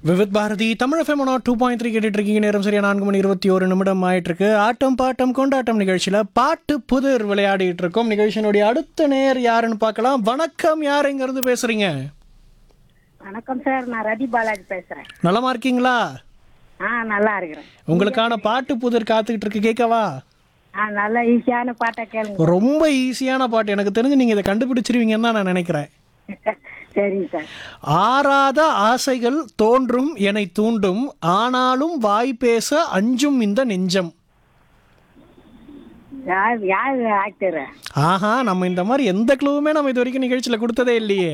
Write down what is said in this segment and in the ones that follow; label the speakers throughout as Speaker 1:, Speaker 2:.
Speaker 1: Vividh Bharati Tamil FM two point three கேட்டுட்டு இருக்கீங்க நேரம் சரியா நான்கு மணி இருபத்தி ஒரு நிமிடம் ஆயிட்டு இருக்கு ஆட்டம் பாட்டம் கொண்டாட்டம் நிகழ்ச்சியில பாட்டு புதிர் விளையாடிட்டு இருக்கோம் நிகழ்ச்சியினுடைய அடுத்த நேர் யாருன்னு பார்க்கலாம் வணக்கம் யார் எங்க இருந்து பேசுறீங்க
Speaker 2: வணக்கம் சார் நான் ரதி பாலாஜி பேசுறேன்
Speaker 1: நலமா இருக்கீங்களா
Speaker 2: ஆ நல்லா இருக்கிறேன்
Speaker 1: உங்களுக்கான பாட்டு புதிர் காத்துக்கிட்டு இருக்கு கேட்கவா
Speaker 2: ஆ நல்ல ஈஸியான பாட்டை கேளுங்க
Speaker 1: ரொம்ப ஈஸியான பாட்டு எனக்கு தெரிஞ்சு நீங்க இதை கண்டுபிடிச்சிருவீங்கன்னு தான் நான் நினைக்கிறேன்
Speaker 2: சரிங்க சார்
Speaker 1: ஆறாத ஆசைகள் தோன்றும் என்னை தூண்டும் ஆனாலும் வாய் பேச அஞ்சும் இந்த நெஞ்சம்
Speaker 2: யார் யார் ஆக்டர்
Speaker 1: ஆஹா நம்ம இந்த மாதிரி எந்த க்ளூவுமே நம்ம இது வரைக்கும் நிகழ்ச்சியில் கொடுத்ததே இல்லையே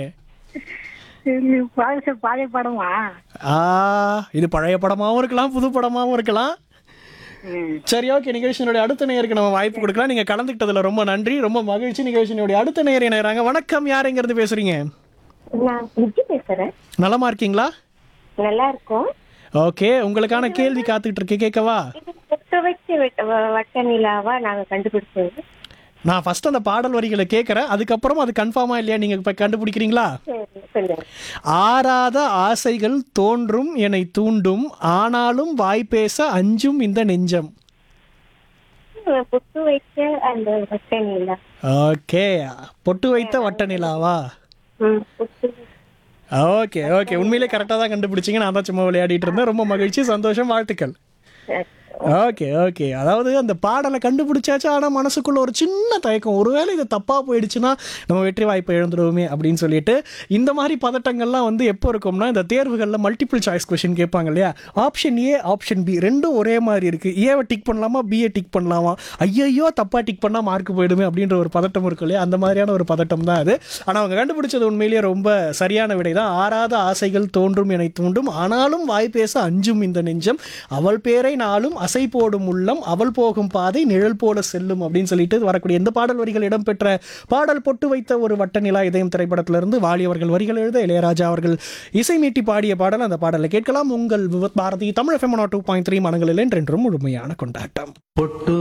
Speaker 2: பழசு பழைய படமா
Speaker 1: ஆ இது பழைய படமாவும் இருக்கலாம் புது படமாவும் இருக்கலாம்
Speaker 2: ம்.
Speaker 1: சரி ஓகே நிகழ்ச்சியினுடைய அடுத்த நேயருக்கு நம்ம வாய்ப்பு கொடுக்கலாம் நீங்க கலந்துக்கிட்டதுல ரொம்ப நன்றி ரொம்ப மகிழ்ச்சி நிகழ்ச்சியினுடைய அடுத்த நேயர் நேராங்க வணக்கம் யாருங்கிறது பேசுறீங்க
Speaker 3: நான் விஜி பேசுறேன்
Speaker 1: நலமா இருக்கீங்களா
Speaker 3: நல்லா இருக்கும்
Speaker 1: ஓகே உங்களுக்கான கேள்வி காத்துக்கிட்டு இருக்கு கேட்கவா
Speaker 3: இது புத்த வச்சு வெட்ட- வ- வட்ட நிலாவா நாங்க கண்டுபிடிச்சது
Speaker 1: நான் ஃபர்ஸ்ட் அந்த பாடல் வரிகளை கேட்கறேன் அதுக்கப்புறம் அது கன்ஃபார்மா இல்லையா நீங்க இப்ப கண்டுபிடிக்கிறீங்களா
Speaker 3: சரி சொல்லுங்க
Speaker 1: ஆறாத ஆசைகள் தோன்றும் என்னை தூண்டும் ஆனாலும் வாய் பேச அஞ்சும் இந்த நெஞ்சம்
Speaker 3: புத்து வச்ச அந்த வட்ட நிலா
Speaker 1: ஓகே பொட்டு வைத்த வட்ட நிலாவா
Speaker 3: ம், புத்து
Speaker 1: ஓகே ஓகே உண்மையிலே கரெக்டாக தான் கண்டுபிடிச்சிங்க நான் தான் சும்மா விளையாடிட்டு இருந்தேன் ரொம்ப மகிழ்ச்சி சந்தோஷம் வாழ்த்துக்கள்
Speaker 3: சரி.
Speaker 1: ஓகே ஓகே அதாவது அந்த பாடலை கண்டுபிடிச்சாச்சு ஆனால் மனசுக்குள்ள ஒரு சின்ன தயக்கம் ஒருவேளை இது தப்பாக போயிடுச்சுன்னா நம்ம வெற்றி வாய்ப்பை இழந்துடுவோமே அப்படின்னு சொல்லிட்டு இந்த மாதிரி பதட்டங்கள்லாம் வந்து எப்போ இருக்கும்னா இந்த தேர்வுகளில் மல்டிபிள் சாய்ஸ் கொஷின் கேட்பாங்க இல்லையா ஆப்ஷன் ஏ ஆப்ஷன் பி ரெண்டும் ஒரே மாதிரி இருக்குது ஏவை டிக் பண்ணலாமா பிஏ டிக் பண்ணலாமா ஐயையோ தப்பாக டிக் பண்ணால் மார்க் போயிடுமே அப்படின்ற ஒரு பதட்டம் இருக்கும் இல்லையா அந்த மாதிரியான ஒரு பதட்டம் தான் அது ஆனால் அவங்க கண்டுபிடிச்சது உண்மையிலேயே ரொம்ப சரியான விடை தான் ஆறாத ஆசைகள் தோன்றும் என தூண்டும் ஆனாலும் வாய் பேச அஞ்சும் இந்த நெஞ்சம் அவள் பேரை நாளும் அசை போடும் உள்ளம் அவள் போகும் பாதை நிழல் போல செல்லும் அப்படின்னு சொல்லிட்டு வரக்கூடிய எந்த பாடல் வரிகள் இடம்பெற்ற பாடல் பொட்டு வைத்த ஒரு வட்ட நிலா இதயம் திரைப்படத்திலிருந்து வாலி அவர்கள் வரிகள் எழுத இளையராஜா அவர்கள் இசை மீட்டி பாடிய பாடல் அந்த பாடலை கேட்கலாம் உங்கள் Vividh Bharati Tamil FM two point three மனங்களில் என்றென்றும் முழுமையான கொண்டாட்டம்
Speaker 4: பொட்டு